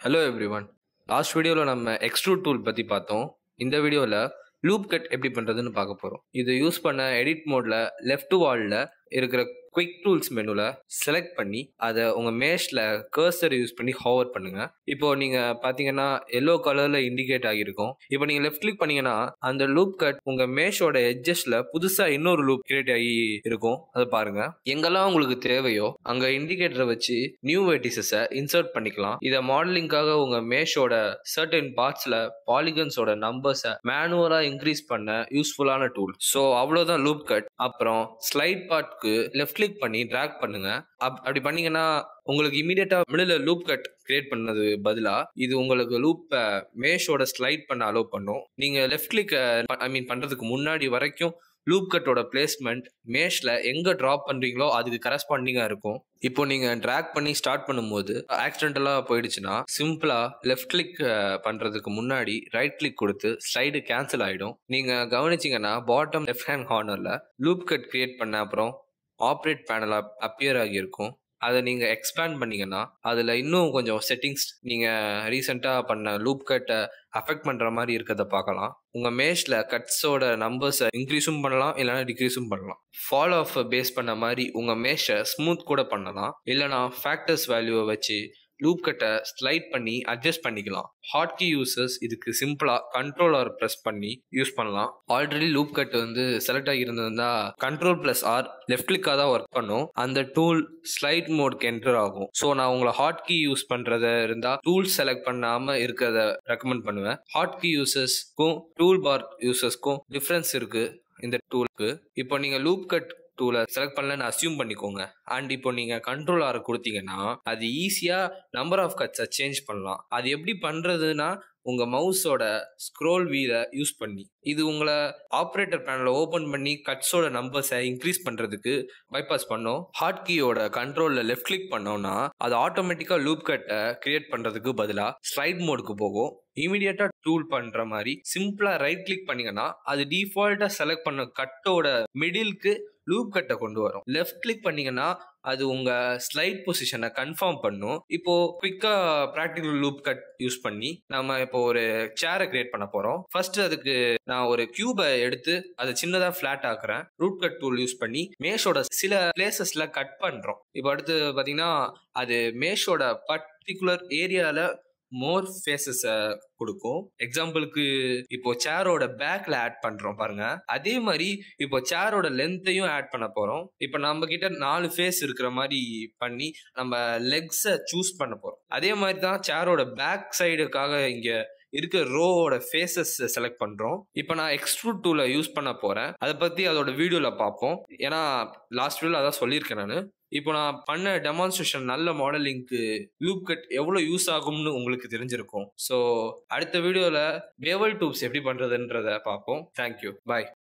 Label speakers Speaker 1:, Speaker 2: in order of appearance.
Speaker 1: hello everyone last வீடியோவில் நம்ம extrude tool பற்றி பார்த்தோம் இந்த வீடியோவில் லூப் கட் எப்படி பண்ணுறதுன்னு பார்க்க போகிறோம் இது யூஸ் பண்ண எடிட் மோடில் லெஃப்ட் வாலில் இருக்கிற குவிக் டூல்ஸ் மெனுவில் செலக்ட் பண்ணி அதை உங்கள் மேஷில் கர்சர் யூஸ் பண்ணி ஹோவர் பண்ணுங்கள் இப்போ நீங்கள் பார்த்தீங்கன்னா எல்லோ கலரில் இண்டிகேட் ஆகியிருக்கும் இப்போ நீங்கள் லெஃப்ட் கிளிக் பண்ணீங்கன்னா அந்த லூப் கட் உங்கள் மேஷோட எட்ஜஸில் புதுசாக இன்னொரு லூப் கிரியேட் ஆகி இருக்கும் அதை பாருங்கள் எங்கெல்லாம் உங்களுக்கு தேவையோ அங்கே இண்டிகேட்டரை வச்சு நியூ வெர்டிசஸை இன்சர்ட் பண்ணிக்கலாம் இதை மாடலிங்காக உங்கள் மேஷோட சர்டன் பார்ட்ஸில் பாலிகன்ஸோட நம்பர்ஸை மேனுவலாக இன்க்ரீஸ் பண்ண யூஸ்ஃபுல்லான டூல் ஸோ அவ்வளோதான் லூப் கட் அப்புறம் ஸ்லைட் பார்ட்க்கு லெஃப்ட் கிளிக் பண்ணி ட்ராக் பண்ணுங்க அப் அப்படி பண்ணீங்கன்னா உங்களுக்கு இமீடியட்டா மிடில் லூப் கட் கிரியேட் பண்ணது பதிலா இது உங்களுக்கு லூப்பை மேஷோட ஸ்லைட் பண்ண அலோவ் பண்ணும் நீங்க லெஃப்ட் கிளிக் ஐ மீன் பண்றதுக்கு முன்னாடி வரைக்கும் லூப் கட்டோட பிளேஸ்மெண்ட் மேஷில் எங்கே ட்ராப் பண்ணுறீங்களோ அதுக்கு கரஸ்பாண்டிங்காக இருக்கும் இப்போ நீங்கள் ட்ராக் பண்ணி ஸ்டார்ட் பண்ணும்போது ஆக்சிடென்டலாக போயிடுச்சுன்னா சிம்பிளாக லெஃப்ட் கிளிக் பண்ணுறதுக்கு முன்னாடி ரைட் கிளிக் கொடுத்து ஸ்லைடு கேன்சல் ஆகிடும் நீங்கள் கவனிச்சிங்கன்னா பாட்டம் லெஃப்ட் ஹேண்ட் கார்னரில் லூப் கட் கிரியேட் பண்ண அப்புறம் ஆப்ரேட் பேனலாக அப்பியர் ஆகியிருக்கும் அதை நீங்கள் எக்ஸ்பேண்ட் பண்ணீங்கன்னா அதில் இன்னும் கொஞ்சம் செட்டிங்ஸ் நீங்கள் ரீசெண்டாக பண்ண லூப் கட்டை அஃபெக்ட் பண்ணுற மாதிரி இருக்கிறத பார்க்கலாம் உங்கள் மேஷில் கட்ஸோட நம்பர்ஸை இன்க்ரீஸும் பண்ணலாம் இல்லைனா டிக்ரீஸும் பண்ணலாம் ஃபாலோ ஆஃப் பேஸ் பண்ண மாதிரி உங்கள் மேஷை ஸ்மூத் கூட பண்ணலாம் இல்லைனா ஃபேக்டர்ஸ் வேல்யூவை வச்சு லூப் கட்டை ஸ்லைட் பண்ணி அட்ஜஸ்ட் பண்ணிக்கலாம் ஹாட் கீ யூசர்ஸ் இதுக்கு சிம்பிளாக கண்ட்ரோல் ஆர் ப்ரெஸ் பண்ணி யூஸ் பண்ணலாம் ஆல்ரெடி லூப் கட் வந்து செலக்ட் ஆகியிருந்ததுன்னா கண்ட்ரோல் ப்ளஸ் ஆர் லெஃப்ட் கிளிக்காக தான் ஒர்க் பண்ணும் அந்த டூல் ஸ்லைட் மோட்க்கு என்டர் ஆகும் ஸோ நான் உங்களை ஹாட் கீ யூஸ் பண்ணுறத இருந்தால் டூல் செலக்ட் பண்ணாமல் இருக்கிறத ரெக்கமெண்ட் பண்ணுவேன் ஹாட் கீ யூசர்ஸ்க்கும் டூல் பார் யூசர்ஸ்க்கும் டிஃப்ரென்ஸ் இருக்குது இந்த டூலுக்கு இப்போ நீங்கள் லூப் கட் டூலை செலக்ட் பண்ணலன்னு அசியூம் பண்ணிக்கோங்க அண்ட் இப்போ நீங்கள் கண்ட்ரோல் ஆர் கொடுத்தீங்கன்னா அது ஈஸியாக நம்பர் ஆஃப் கட்ஸை சேஞ்ச் பண்ணலாம் அது எப்படி பண்ணுறதுன்னா உங்கள் மவுஸோட ஸ்க்ரோல் வீலை யூஸ் பண்ணி இது உங்களை ஆப்ரேட்டர் பேனலை ஓப்பன் பண்ணி கட்ஸோட நம்பர்ஸை இன்க்ரீஸ் பண்ணுறதுக்கு பைபாஸ் பண்ணோம் ஹாட் கீயோட கண்ட்ரோலில் லெஃப்ட் கிளிக் பண்ணோம்னா அது ஆட்டோமேட்டிக்காக லூப் கட்டை கிரியேட் பண்ணுறதுக்கு பதிலாக ஸ்லைட் மோடுக்கு போகும் இமீடியட்டாக டூல் பண்ணுற மாதிரி சிம்பிளாக ரைட் கிளிக் பண்ணீங்கன்னா அது டிஃபால்ட்டாக செலக்ட் பண்ண கட்டோட மிடில்க்கு லூப் கட்டை கொண்டு வரும் லெஃப்ட் கிளிக் பண்ணீங்கன்னா அது உங்க ஸ்லைட் பொசிஷனை கன்ஃபார்ம் பண்ணும் இப்போ குவிக்கா ப்ராக்டிகல் லூப் கட் யூஸ் பண்ணி நம்ம இப்போ ஒரு சேரை கிரியேட் பண்ண போறோம் ஃபர்ஸ்ட் அதுக்கு நான் ஒரு கியூபை எடுத்து அதை சின்னதா ஃபிளாட் ஆக்குறேன் ரூட் கட் டூல் யூஸ் பண்ணி மேஷோட சில பிளேசஸ்ல கட் பண்றோம் இப்போ அடுத்து பாத்தீங்கன்னா அது மேஷோட பர்டிகுலர் ஏரியால மோர் ஃபேஸஸை கொடுக்கும் எக்ஸாம்பிளுக்கு இப்போ சேரோட பேக்ல ஆட் பண்றோம் பாருங்க அதே மாதிரி இப்போ சேரோட லென்த்தையும் ஆட் பண்ண போறோம் இப்போ நம்ம கிட்ட நாலு ஃபேஸ் இருக்கிற மாதிரி பண்ணி நம்ம லெக்ஸை சூஸ் பண்ண போறோம் அதே மாதிரி தான் சேரோட பேக் சைடுக்காக இங்க இருக்க ரோவோட ஃபேஸஸ் செலக்ட் பண்றோம் இப்போ நான் எக்ஸ்ட்ரூட் டூலை யூஸ் பண்ண போறேன் அதை பத்தி அதோட வீடியோல பார்ப்போம் ஏன்னா லாஸ்ட் வீடியோல அதான் சொல்லியிருக்கேன் நான் இப்போ நான் பண்ண டெமான்ஸ்ட்ரேஷன் நல்ல மாடலிங்க்கு லூப் கட் எவ்வளோ யூஸ் ஆகும்னு உங்களுக்கு தெரிஞ்சிருக்கும் ஸோ அடுத்த வீடியோவில் வேவல் டூப்ஸ் எப்படி பண்ணுறதுன்றத பார்ப்போம் தேங்க்யூ பாய்